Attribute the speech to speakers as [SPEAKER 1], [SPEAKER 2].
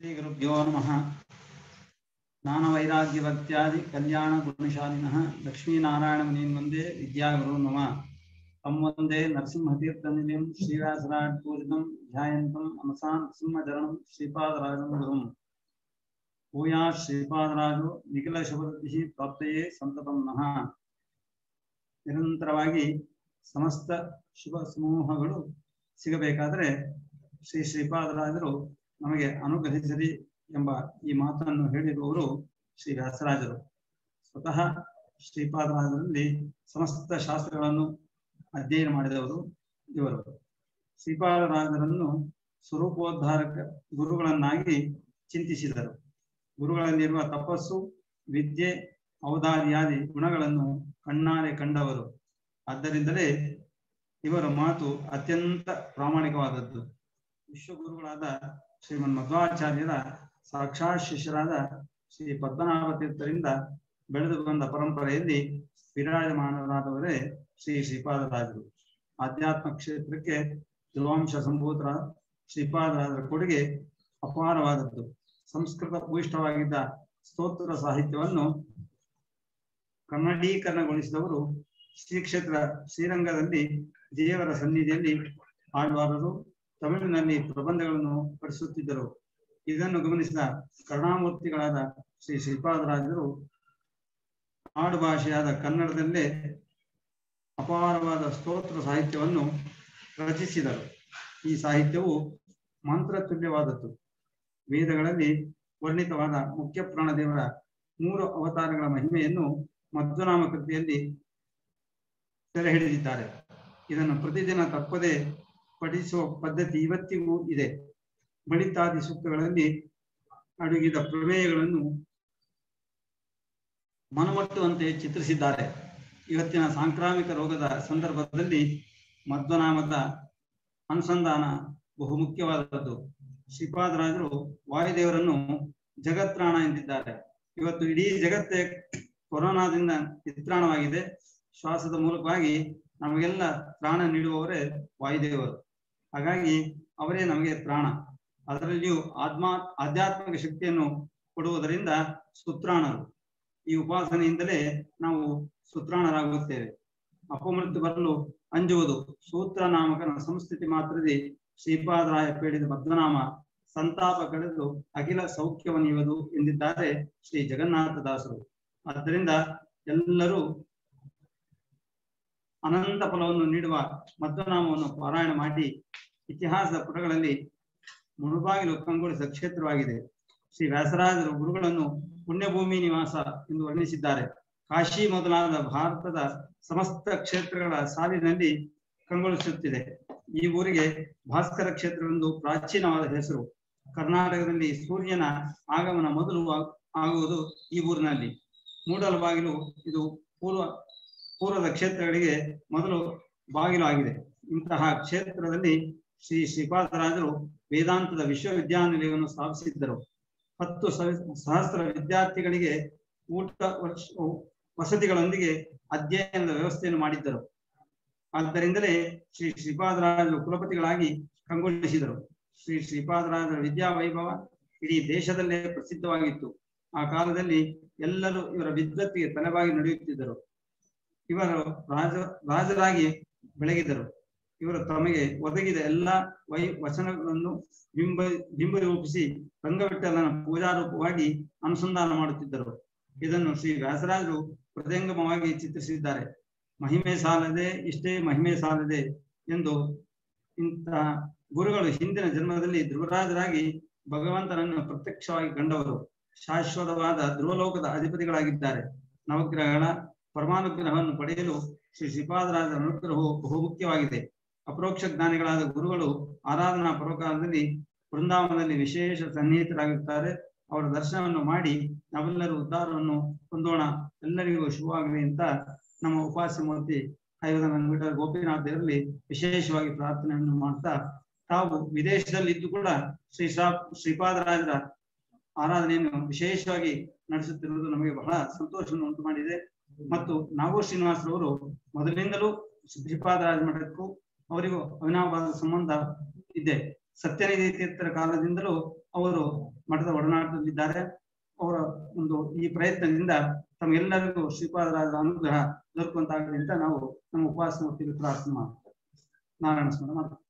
[SPEAKER 1] ಶ್ರೀಗುರುಭ್ಯೋ ನಮಃ ಜ್ಞಾನವೈರಾಗ್ಯವತ್ಯಾದಿ ಕಲ್ಯಾಣ ಗುಣಶಾಲಿನಃ ಲಕ್ಷ್ಮೀನಾರಾಯಣಮುನೀನ್ ವಂದೇ ವಿದ್ಯಾಗುರು ನಮ ತಂ ವಂದೇ ನರಸಿಂಹತೀರ್ಥನಿಲಯಂ ಶ್ರೀವ್ಯಾಸರಾಟ್ ಪೂಜಿತಂ ಧ್ಯಾಯಂತಂ ಅಮಸಾನ್ ಸಿಂಹಚರಣಂ ಶ್ರೀಪಾದರಾಜಂ ಗುರುಂ ಭೂಯಾ ಶ್ರೀಪಾದರಾಜು ನಿಖಿಲ ಶುಭರತಿ ಪ್ರಾಪ್ತಯೇ ಸಂತತಂ ನಃ ನಿರಂತರವಾಗಿ ಸಮಸ್ತ ಶುಭ ಸಮೂಹಗಳು ಸಿಗಬೇಕಾದರೆ ಶ್ರೀ ಶ್ರೀಪಾದರಾಜರು ನಮಗೆ ಅನುಗ್ರಹಿಸಲಿ ಎಂಬ ಈ ಮಾತನ್ನು ಹೇಳಿರುವವರು ಶ್ರೀ ವ್ಯಾಸರಾಜರು ಸ್ವತಃ ಶ್ರೀಪಾದರಾಜರಲ್ಲಿ ಸಮಸ್ತ ಶಾಸ್ತ್ರಗಳನ್ನು ಅಧ್ಯಯನ ಮಾಡಿದವರು ಇವರು ಶ್ರೀಪಾದರಾಜರನ್ನು ಸ್ವರೂಪೋದ್ಧಾರಕ ಗುರುಗಳನ್ನಾಗಿ ಚಿಂತಿಸಿದರು ಗುರುಗಳಲ್ಲಿರುವ ತಪಸ್ಸು ವಿದ್ಯೆ ಔದಾರ್ಯಾದಿ ಗುಣಗಳನ್ನು ಕಣ್ಣಾರೆ ಕಂಡವರು ಆದ್ದರಿಂದಲೇ ಇವರ ಮಾತು ಅತ್ಯಂತ ಪ್ರಾಮಾಣಿಕವಾದದ್ದು ವಿಶ್ವಗುರುಗಳಾದ ಶ್ರೀಮನ್ ಮಧ್ವಾಚಾರ್ಯರ ಸಾಕ್ಷಾತ್ ಶಿಷ್ಯರಾದ ಶ್ರೀ ಪದ್ಮನಾಭ ತೀರ್ಥರಿಂದ ಬೆಳೆದು ಬಂದ ಪರಂಪರೆಯಲ್ಲಿ ವಿರಾಜಮಾನರಾದವರೇ ಶ್ರೀ ಶ್ರೀಪಾದರಾಜರು ಆಧ್ಯಾತ್ಮ ಕ್ಷೇತ್ರಕ್ಕೆ ಧ್ರುವಾಂಶ ಸಂಭೂತರ ಶ್ರೀಪಾದರಾಜರ ಕೊಡುಗೆ ಅಪಾರವಾದದ್ದು ಸಂಸ್ಕೃತ ಭೂಯಿಷ್ಠವಾಗಿದ್ದ ಸ್ತೋತ್ರ ಸಾಹಿತ್ಯವನ್ನು ಕನ್ನಡೀಕರಣಗೊಳಿಸಿದವರು ಶ್ರೀ ಕ್ಷೇತ್ರ ಶ್ರೀರಂಗದಲ್ಲಿ ದೇವರ ಸನ್ನಿಧಿಯಲ್ಲಿ ಆಳ್ವಾರರು ತಮಿಳಿನಲ್ಲಿ ಪ್ರಬಂಧಗಳನ್ನು ಪಡಿಸುತ್ತಿದ್ದರು ಇದನ್ನು ಗಮನಿಸಿದ ಕರುಣಾಮೂರ್ತಿಗಳಾದ ಶ್ರೀ ಶ್ರೀಪಾದರಾಜರು ಆಡು ಭಾಷೆಯಾದ ಕನ್ನಡದಲ್ಲೇ ಅಪಾರವಾದ ಸ್ತೋತ್ರ ಸಾಹಿತ್ಯವನ್ನು ರಚಿಸಿದರು ಈ ಸಾಹಿತ್ಯವು ಮಂತ್ರತುಲ್ಯವಾದದ್ದು ವೇದಗಳಲ್ಲಿ ವರ್ಣಿತವಾದ ಮುಖ್ಯ ಪ್ರಾಣದೇವರ ಮೂರು ಅವತಾರಗಳ ಮಹಿಮೆಯನ್ನು ಮಧ್ವನಾಮ ಕೃತಿಯಲ್ಲಿ ಸೆರೆ ಹಿಡಿದಿದ್ದಾರೆ ಇದನ್ನು ಪ್ರತಿದಿನ ತಪ್ಪದೆ ಪಠಿಸುವ ಪದ್ಧತಿ ಇವತ್ತಿಗೂ ಇದೆ ಬಳಿತಾದಿ ಸೂಕ್ತಗಳಲ್ಲಿ ಅಡಗಿದ ಪ್ರಮೇಯಗಳನ್ನು ಮನಮಟ್ಟುವಂತೆ ಚಿತ್ರಿಸಿದ್ದಾರೆ ಇವತ್ತಿನ ಸಾಂಕ್ರಾಮಿಕ ರೋಗದ ಸಂದರ್ಭದಲ್ಲಿ ಮಧ್ವನಾಮದ ಅನುಸಂಧಾನ ಬಹುಮುಖ್ಯವಾದದ್ದು ಶ್ರೀಪಾದರಾಜರು ವಾಯುದೇವರನ್ನು ಜಗತ್ರಾಣ ಎಂದಿದ್ದಾರೆ ಇವತ್ತು ಇಡೀ ಜಗತ್ತೇ ಕೊರೋನಾದಿಂದ ನಿತ್ರಾಣವಾಗಿದೆ ಶ್ವಾಸದ ಮೂಲಕವಾಗಿ ನಮಗೆಲ್ಲ ಪ್ರಾಣ ನೀಡುವವರೇ ವಾಯುದೇವರು ಹಾಗಾಗಿ ಅವರೇ ನಮಗೆ ಪ್ರಾಣ ಅದರಲ್ಲಿಯೂ ಆತ್ಮ ಆಧ್ಯಾತ್ಮಿಕ ಶಕ್ತಿಯನ್ನು ಕೊಡುವುದರಿಂದ ಸುತ್ರಾಣರು ಈ ಉಪಾಸನೆಯಿಂದಲೇ ನಾವು ಸುತ್ರಾಣರಾಗುತ್ತೇವೆ ಅಪಮೃತ್ಯು ಬರಲು ಅಂಜುವುದು ಸೂತ್ರ ನಾಮಕನ ಸಂಸ್ಥಿತಿ ಮಾತ್ರದಿ ಶ್ರೀಪಾದರಾಯ ಪೇಳಿದ ಪದ್ಮನಾಮ ಸಂತಾಪ ಕಳೆದು ಅಖಿಲ ಸೌಖ್ಯವನಿಯುವುದು ಎಂದಿದ್ದಾರೆ ಶ್ರೀ ಜಗನ್ನಾಥದಾಸರು ಆದ್ದರಿಂದ ಎಲ್ಲರೂ ಅನಂತ ಫಲವನ್ನು ನೀಡುವ ಮಧ್ವನಾಮವನ್ನು ಪಾರಾಯಣ ಮಾಡಿ ಇತಿಹಾಸದ ಪುಟಗಳಲ್ಲಿ ಮುಳುಬಾಗಿಲು ಕಂಗೊಳಿಸಿದ ಕ್ಷೇತ್ರವಾಗಿದೆ ಶ್ರೀ ವ್ಯಾಸರಾಜರು ಗುರುಗಳನ್ನು ಪುಣ್ಯಭೂಮಿ ನಿವಾಸ ಎಂದು ವರ್ಣಿಸಿದ್ದಾರೆ ಕಾಶಿ ಮೊದಲಾದ ಭಾರತದ ಸಮಸ್ತ ಕ್ಷೇತ್ರಗಳ ಸಾಲಿನಲ್ಲಿ ಕಂಗೊಳಿಸುತ್ತಿದೆ ಈ ಊರಿಗೆ ಭಾಸ್ಕರ ಕ್ಷೇತ್ರವೆಂದು ಪ್ರಾಚೀನವಾದ ಹೆಸರು ಕರ್ನಾಟಕದಲ್ಲಿ ಸೂರ್ಯನ ಆಗಮನ ಮೊದಲು ಆಗುವುದು ಈ ಊರಿನಲ್ಲಿ ಮೂಡಲ ಬಾಗಿಲು ಇದು ಪೂರ್ವ ಪೂರ್ವದ ಕ್ಷೇತ್ರಗಳಿಗೆ ಮೊದಲು ಬಾಗಿಲು ಆಗಿದೆ ಇಂತಹ ಕ್ಷೇತ್ರದಲ್ಲಿ ಶ್ರೀ ಶ್ರೀಪಾದರಾಜರು ವೇದಾಂತದ ವಿಶ್ವವಿದ್ಯಾನಿಲಯವನ್ನು ಸ್ಥಾಪಿಸಿದ್ದರು ಹತ್ತು ಸಹಸ್ರ ವಿದ್ಯಾರ್ಥಿಗಳಿಗೆ ಊಟ ವಸತಿಗಳೊಂದಿಗೆ ಅಧ್ಯಯನದ ವ್ಯವಸ್ಥೆಯನ್ನು ಮಾಡಿದ್ದರು ಆದ್ದರಿಂದಲೇ ಶ್ರೀ ಶ್ರೀಪಾದರಾಜರು ಕುಲಪತಿಗಳಾಗಿ ಕಂಗೊಳಿಸಿದರು ಶ್ರೀ ಶ್ರೀಪಾದರಾಜರ ವಿದ್ಯಾ ವೈಭವ ಇಡೀ ದೇಶದಲ್ಲೇ ಪ್ರಸಿದ್ಧವಾಗಿತ್ತು ಆ ಕಾಲದಲ್ಲಿ ಎಲ್ಲರೂ ಇವರ ವಿದ್ವತ್ತಿಗೆ ತಲೆಬಾಗಿ ನಡೆಯುತ್ತಿದ್ದರು ಇವರು ರಾಜ ರಾಜರಾಗಿ ಬೆಳಗಿದರು ಇವರು ತಮಗೆ ಒದಗಿದ ಎಲ್ಲ ವೈ ವಚನಗಳನ್ನು ಬಿಂಬ ಬಿಂಬ ರೂಪಿಸಿ ರಂಗವಿಠಲನ ಪೂಜಾರೂಪವಾಗಿ ಅನುಸಂಧಾನ ಮಾಡುತ್ತಿದ್ದರು ಇದನ್ನು ಶ್ರೀ ವ್ಯಾಸರಾಜರು ಹೃದಯಂಗಮವಾಗಿ ಚಿತ್ರಿಸಿದ್ದಾರೆ ಮಹಿಮೆ ಸಾಲದೆ ಇಷ್ಟೇ ಮಹಿಮೆ ಸಾಲದೆ ಎಂದು ಇಂತಹ ಗುರುಗಳು ಹಿಂದಿನ ಜನ್ಮದಲ್ಲಿ ಧ್ರುವರಾಜರಾಗಿ ಭಗವಂತನನ್ನು ಪ್ರತ್ಯಕ್ಷವಾಗಿ ಕಂಡವರು ಶಾಶ್ವತವಾದ ಧ್ರುವಲೋಕದ ಅಧಿಪತಿಗಳಾಗಿದ್ದಾರೆ ನವಗ್ರಹಗಳ ಪರಮಾನುಗ್ರಹವನ್ನು ಪಡೆಯಲು ಶ್ರೀ ಶ್ರೀಪಾದರಾಜರ ಅನುಗ್ರಹವು ಬಹುಮುಖ್ಯವಾಗಿದೆ ಅಪರೋಕ್ಷ ಜ್ಞಾನಿಗಳಾದ ಗುರುಗಳು ಆರಾಧನಾ ಪರ್ವಕಾಲದಲ್ಲಿ ಬೃಂದಾವನದಲ್ಲಿ ವಿಶೇಷ ಸನ್ನಿಹಿತರಾಗಿರುತ್ತಾರೆ ಅವರ ದರ್ಶನವನ್ನು ಮಾಡಿ ನಾವೆಲ್ಲರೂ ಉದ್ಧಾರವನ್ನು ಹೊಂದೋಣ ಎಲ್ಲರಿಗೂ ಶುಭವಾಗಲಿ ಅಂತ ನಮ್ಮ ಉಪಾಸ್ಯ ಮೂರ್ತಿ ಐವದನ ಮೀಟರ್ ಗೋಪಿನಾಥ್ ದೇವರಲ್ಲಿ ವಿಶೇಷವಾಗಿ ಪ್ರಾರ್ಥನೆಯನ್ನು ಮಾಡ್ತಾ ತಾವು ವಿದೇಶದಲ್ಲಿ ಇದ್ದು ಕೂಡ ಶ್ರೀ ಶ್ರಾ ಶ್ರೀಪಾದರಾಜರ ಆರಾಧನೆಯನ್ನು ವಿಶೇಷವಾಗಿ ನಡೆಸುತ್ತಿರುವುದು ನಮಗೆ ಬಹಳ ಸಂತೋಷವನ್ನು ಉಂಟು ಮಾಡಿದೆ ಮತ್ತು ನಾಗೋ ಶ್ರೀನಿವಾಸರವರು ಮೊದಲಿನಿಂದಲೂ ಶ್ರೀಪಾದರಾಜ ಮಠಕ್ಕೂ ಅವರಿಗೂ ಅವಿನಾಭಾವ ಸಂಬಂಧ ಇದೆ ಸತ್ಯನಿಧಿ ತೀರ್ಥರ ಕಾಲದಿಂದಲೂ ಅವರು ಮಠದ ಒಡನಾಟದಲ್ಲಿದ್ದಾರೆ ಅವರ ಒಂದು ಈ ಪ್ರಯತ್ನದಿಂದ ತಮಗೆಲ್ಲರಿಗೂ ಶ್ರೀಪಾದರಾಜರ ಅನುಗ್ರಹ ದೊರಕುವಂತಾಗಲಿ ಅಂತ ನಾವು ನಮ್ಮ ಉಪವಾಸ ಮೂರ್ತಿಗೆ ಪ್ರಾರ್ಥನೆ ಮಾಡ್ತೇವೆ ನಾರಾಯಣ ಸ್ಮರಣ ಮಾಡ್ತೇವೆ